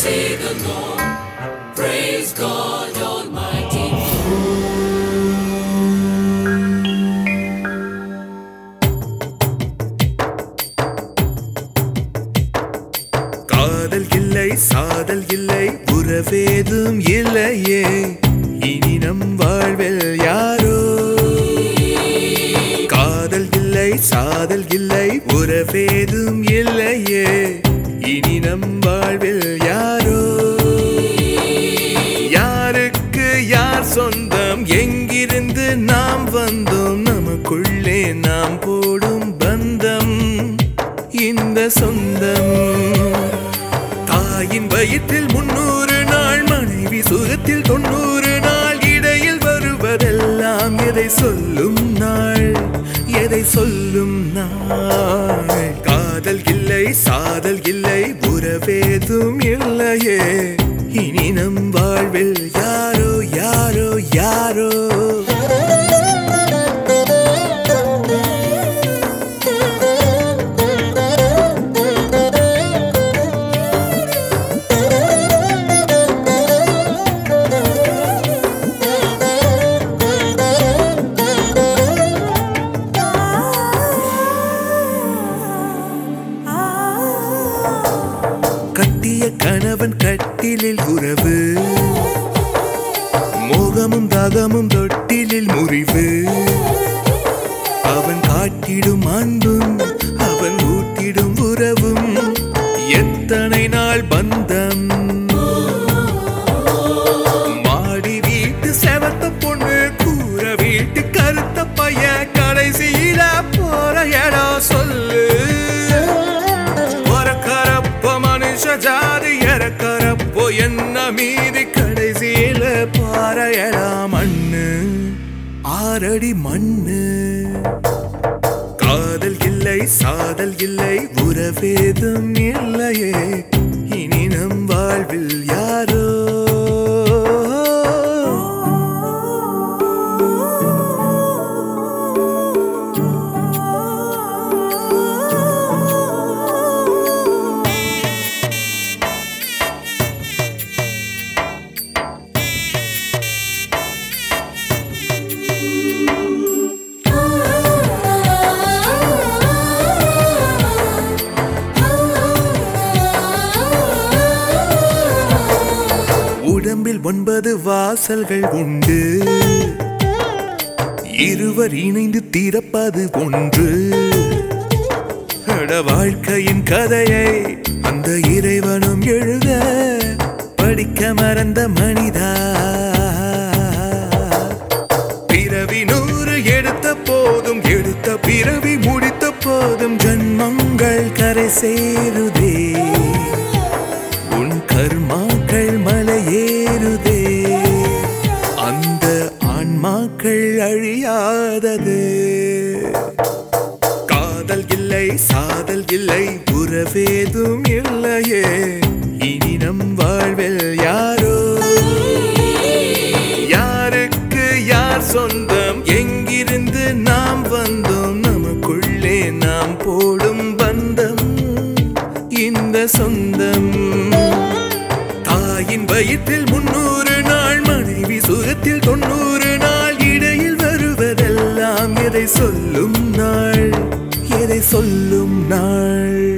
say the Lord. Praise God Almighty. காதல் இல்லை சாதல் இல்லை உறவேதும் இல்லையே இனி நம் வாழ்வில் யாரோ காதல் இல்லை சாதல் இல்லை உறவேதும் இல்லையே இனி நம் வாழ்வில் யாரோ யாருக்கு யார் சொந்தம் எங்கிருந்து நாம் வந்தோம் நமக்குள்ளே நாம் போடும் பந்தம் இந்த சொந்தம் தாயின் வயிற்றில் முன்னூறு நாள் மனைவி சுகத்தில் தொண்ணூறு நாள் இடையில் வருவதெல்லாம் எதை சொல்லும் நாள் எதை சொல்லும் நாள் காதல் இல்லை சாதல் இல்லை உறவேதும் இல்லையே இனி நம் வாழ்வில் யாரோ யாரோ யாரோ கட்டிய கணவன் கட்டிலில் உறவு மோகமும் தாகமும் தொட்டிலில் முறிவு அவன் காட்டிடும் அன்பும் அவன் ஊட்டிடும் உறவும் எத்தனை நாள் பந்தம் மாடி வீட்டு செவத்த பொண்ணு கூற வீட்டு கருத்த பைய கடைசியில போற இடம் சொல்லு பிறக்கறப்ப மனுஷ ஜாதி இறக்கறப்போ என்ன மீதி கடைசியில பாறையடா மண்ணு ஆறடி மண்ணு காதல் இல்லை சாதல் இல்லை உறவேதும் இல்லையே இனி நம் வாழ்வில் யாரோ உடம்பில் ஒன்பது வாசல்கள் உண்டு இருவர் இணைந்து திறப்பது ஒன்று அட வாழ்க்கையின் கதையை அந்த இறைவனும் எழுத படிக்க மறந்த மனிதா பிறவி நூறு எடுத்த போதும் எடுத்த பிறவி முடித்த போதும் ஜன்மங்கள் கரை சேருதே உன் கர்மாக்கள் மலையேறுதே அந்த ஆன்மாக்கள் அழியாதது காதல் இல்லை சாதல் இல்லை உறவேதும் இல்லையே இனி நம் வாழ்வில் யாரோ யாருக்கு யார் சொந்தம் எங்கிருந்து நாம் வந்தோம் நமக்குள்ளே நாம் போடும் பந்தம் இந்த சொந்தம் தாயின் வயிற்றில் முன்னூறு நாள் மனைவி சுகத்தில் தொண்ணூறு நாள் இடையில் வருவதெல்லாம் எதை சொல்லும் நாள் எதை சொல்லும் நாள்